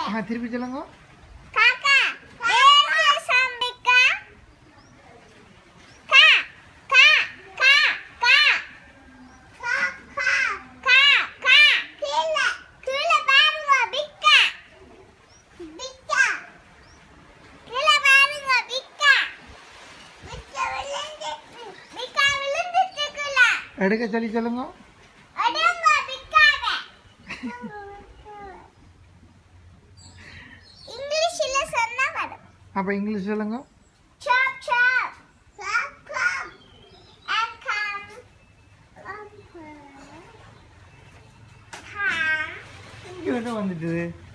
ஆ திருப்பி சொல்லுங்க காக்கா வேர்வை சம்பிக்கா கா கா கா கா கா கா கா கா கீழ கீழ பாருங்க பிக்கா பிக்கா கீழ பாருங்க பிக்கா பிக்கா விழுந்து பிக்கா விழுந்துச்சுக்குல எடுக்க சொல்லி சொல்லுங்க அடங்க பிக்காக இங்கிலீஷ்ல சொன்னா வரும் அப்போ இங்கிலீஷ் சொல்லுங்க Chop chop. Chop chop. And come. Come. இங்கே என்ன வந்துட்டுது